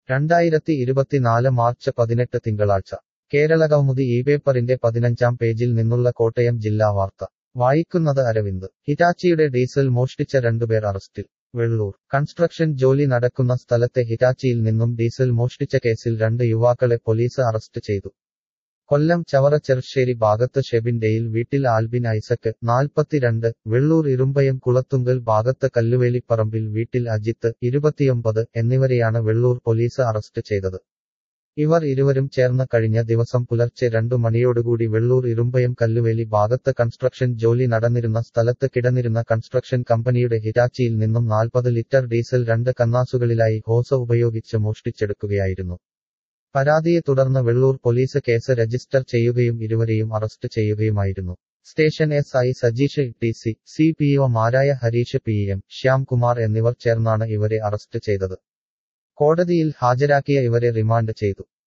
രണ്ടായിരത്തി ഇരുപത്തിനാല് മാർച്ച് പതിനെട്ട് തിങ്കളാഴ്ച കേരള കൗമുദി ഈ പേപ്പറിന്റെ പതിനഞ്ചാം പേജിൽ നിന്നുള്ള കോട്ടയം ജില്ലാ വാർത്ത വായിക്കുന്നത് അരവിന്ദ് ഹിറ്റാച്ചിയുടെ ഡീസൽ മോഷ്ടിച്ച രണ്ടുപേർ അറസ്റ്റിൽ വെള്ളൂർ കൺസ്ട്രക്ഷൻ ജോലി നടക്കുന്ന സ്ഥലത്തെ ഹിറ്റാച്ചിയിൽ നിന്നും ഡീസൽ മോഷ്ടിച്ച കേസിൽ രണ്ട് യുവാക്കളെ പോലീസ് അറസ്റ്റ് ചെയ്തു കൊല്ലം ചവറ ചെറുശ്ശേരി ഭാഗത്ത് ഷെബിൻഡെയിൽ വീട്ടിൽ ആൽബിൻ ഐസക്ക് നാൽപ്പത്തിരണ്ട് വെള്ളൂർ ഇരുമ്പയം കുളത്തുങ്കൽ ഭാഗത്ത് കല്ലുവേലിപ്പറമ്പിൽ വീട്ടിൽ അജിത്ത് ഇരുപത്തിയൊമ്പത് എന്നിവരെയാണ് വെള്ളൂർ പോലീസ് അറസ്റ്റ് ചെയ്തത് ഇവർ ഇരുവരും ചേർന്ന് കഴിഞ്ഞ ദിവസം പുലർച്ചെ രണ്ടു മണിയോടുകൂടി വെള്ളൂർ ഇരുമ്പയം കല്ലുവേലി ഭാഗത്ത് കൺസ്ട്രക്ഷൻ ജോലി നടന്നിരുന്ന സ്ഥലത്ത് കിടന്നിരുന്ന കൺസ്ട്രക്ഷൻ കമ്പനിയുടെ ഹിറ്റാച്ചിയിൽ നിന്നും നാൽപ്പത് ലിറ്റർ ഡീസൽ രണ്ട് കന്നാസുകളിലായി ഹോസ ഉപയോഗിച്ച് മോഷ്ടിച്ചെടുക്കുകയായിരുന്നു പരാതിയെ തുടർന്ന് വെള്ളൂർ പോലീസ് കേസ് രജിസ്റ്റർ ചെയ്യുകയും ഇരുവരെയും അറസ്റ്റ് ചെയ്യുകയുമായിരുന്നു station S I Sajeesh T C C P ഒമാരായ ഹരീഷ് പി എം ശ്യാംകുമാർ എന്നിവർ ചേർന്നാണ് ഇവരെ അറസ്റ്റ് ചെയ്തത് കോടതിയിൽ ഹാജരാക്കിയ ഇവരെ റിമാൻഡ് ചെയ്തു